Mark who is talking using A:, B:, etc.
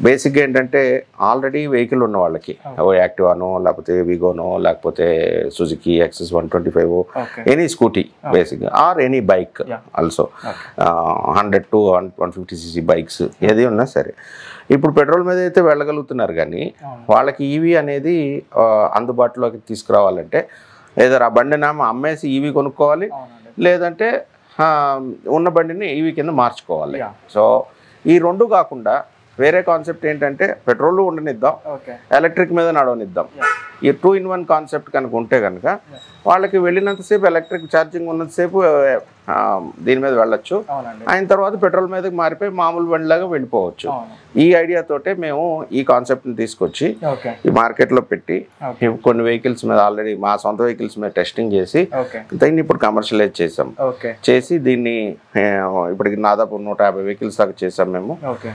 A: బేసిక్గా ఏంటంటే already vehicle ఉన్న వాళ్ళకి ఓ యాక్టివానో లేకపోతే విగోనో లేకపోతే Suzuki Access one twenty five
B: okay
A: any scooty బేసిక్గా or any bike
B: Yeah.
A: Also
B: okay
A: hundred to one one fifty CC bikes ఏది ఉన్నా సరే ఇప్పుడు పెట్రోల్ మీద అయితే వెళ్ళగలుగుతున్నారు కానీ
B: అవును.
A: వాళ్ళకి ఈవీ అనేది ఆ, అందుబాటులోకి తీసుకురావాలంటే ఏదో ఆ బండిని ఆమె అమ్మేసి ఈవీ కొనుక్కోవాలి
B: అవునండి
A: లేదంటే ఆ, ఉన్న బండిని ఈవీ కింద మార్చుకోవాలి
B: Yeah.
A: సో ఈ రెండు కాకుండా వేరే కాన్సెప్ట్ ఏంటంటే పెట్రోల్ ఉండనిద్దాం
B: ఓకే
A: ఎలక్ట్రిక్ మీద నడవనిద్దాం
B: Yeah.
A: ఈ టూ ఇన్ వన్ కాన్సెప్ట్ కనుక ఉంటే కనుక వాళ్ళకి వెళ్ళినంతసేపు ఎలక్ట్రిక్ ఛార్జింగ్ ఉన్నంతసేపు ఆ, దీని మీద వెళ్ళొచ్చు
B: అవునండి
A: అయిన తర్వాత పెట్రోల్ మీదకి మారిపోయి మామూలు బండిలాగా వెళ్ళిపోవచ్చు
B: అవును
A: ఈ ఐడియాతోటే మేము ఈ కాన్సెప్ట్ని తీసుకొచ్చి
B: ఓకే
A: ఈ మార్కెట్లో పెట్టి
B: ఓకే
A: ఇవి కొన్ని వెహికల్స్ మీద ఆల్రెడీ మా సొంత వెహికల్స్ మీద టెస్టింగ్ చేసి
B: ఓకే
A: దీన్ని ఇప్పుడు కమర్షియలైజ్ చేసాం
B: ఓకే
A: చేసి దీన్ని ఆ, ఇప్పటికి దాదాపు నూట యాభై వెహికల్స్ దాకా చేసాం మేము
B: ఓకే